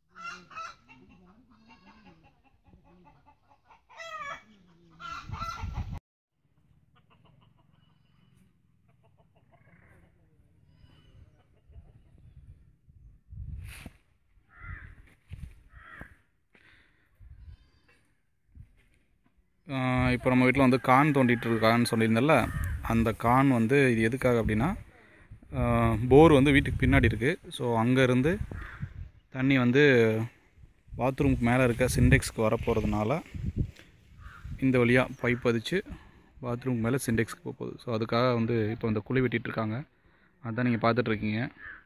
இப்போ நம்ம வீட்டில் வந்து கான் தோண்டிட்டு இருக்கான்னு சொல்லியிருந்தேன்ல அந்த கான் வந்து இது எதுக்காக அப்படின்னா போர் வந்து வீட்டுக்கு பின்னாடி இருக்குது ஸோ அங்கேருந்து தண்ணி வந்து பாத்ரூமுக்கு மேலே இருக்க சிண்டெக்ஸ்க்கு வரப்போகிறதுனால இந்த வழியாக பைப் பதிச்சு பாத்ரூமுக்கு மேலே சிண்டெக்ஸ்க்கு போக போகுது ஸோ அதுக்காக வந்து இப்போ இந்த குழி வெட்டிட்டு இருக்காங்க அதான் நீங்கள் பார்த்துட்ருக்கீங்க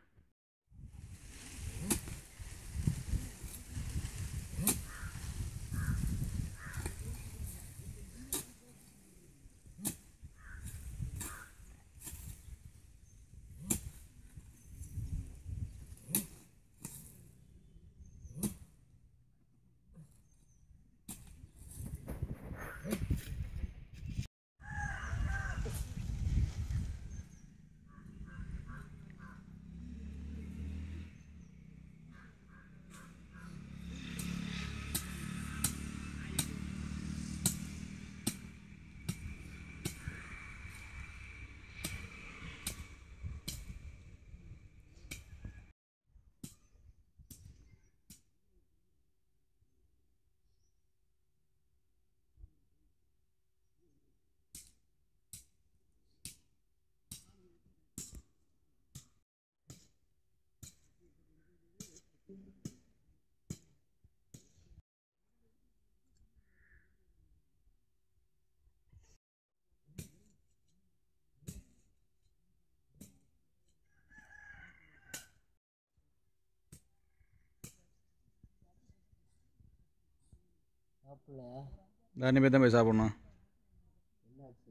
மாப்பிள்ள தண்ணி போய் தான் போய் சாப்பிட்ணும் என்னாச்சு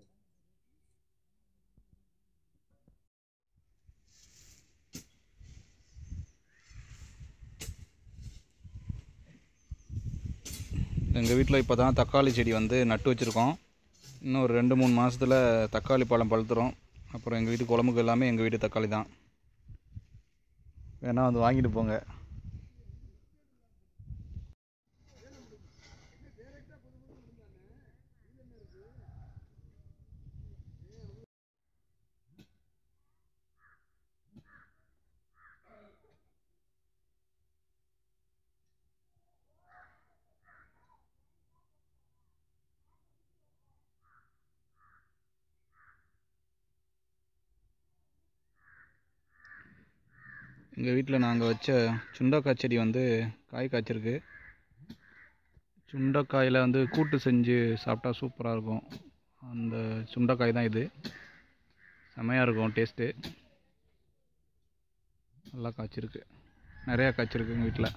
எங்கள் வீட்டில் இப்போ தான் தக்காளி செடி வந்து நட்டு வச்சுருக்கோம் இன்னும் ஒரு ரெண்டு மூணு மாதத்தில் தக்காளி பழம் பழுத்துரும் அப்புறம் எங்கள் வீட்டு குழம்புக்கு எல்லாமே எங்கள் வீட்டு தக்காளி தான் வேணால் வந்து வாங்கிட்டு போங்க எங்கள் வீட்டில் நாங்கள் வச்ச சுண்டக்காய் செடி வந்து காய் காய்ச்சிருக்கு சுண்டைக்காயில் வந்து கூட்டு செஞ்சு சாப்பிட்டா சூப்பராக இருக்கும் அந்த சுண்டைக்காய் தான் இது செமையாக இருக்கும் டேஸ்ட்டு நல்லா காய்ச்சிருக்கு நிறையா காய்ச்சிருக்கு எங்கள் வீட்டில்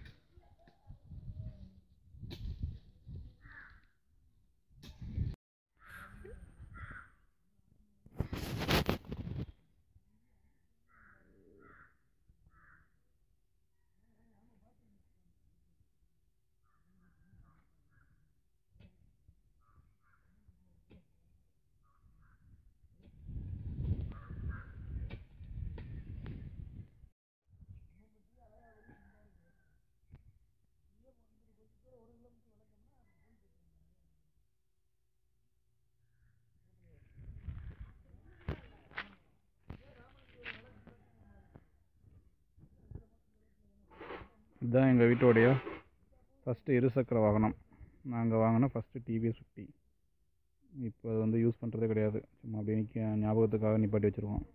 இதுதான் எங்கள் வீட்டோடைய ஃபஸ்ட்டு இருசக்கர வாகனம் நாங்கள் வாங்கின ஃபஸ்ட்டு டிவிஎஸ் ஃபிஃப்டி இப்போ அது வந்து யூஸ் பண்ணுறதே கிடையாது சும்மா அப்படியே நிற்க ஞாபகத்துக்காக நிப்பாட்டி வச்சுருக்கோம்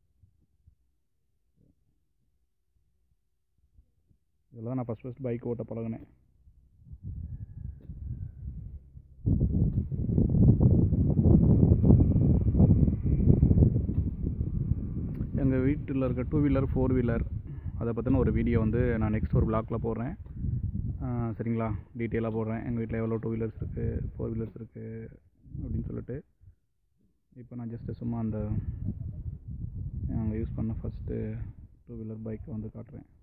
இதெல்லாம் நான் ஃபஸ்ட் ஃபஸ்ட் பைக் ஓட்ட பழகினேன் எங்கள் வீட்டில் இருக்க டூ வீலர் ஃபோர் வீலர் அதை பற்றின ஒரு வீடியோ வந்து நான் நெக்ஸ்ட் ஒரு பிளாக்ல போடுறேன் ஆஹ் சரிங்களா டீட்டெயிலாக போடுறேன் எங்கள் வீட்டில் எவ்வளோ டூ வீலர்ஸ் இருக்குது ஃபோர் வீலர்ஸ் இருக்குது அப்படின்னு சொல்லிட்டு இப்போ நான் ஜஸ்ட்டு சும்மா அந்த நாங்கள் யூஸ் பண்ண ஃபஸ்ட்டு டூ வீலர் பைக்கை வந்து காட்டுறேன்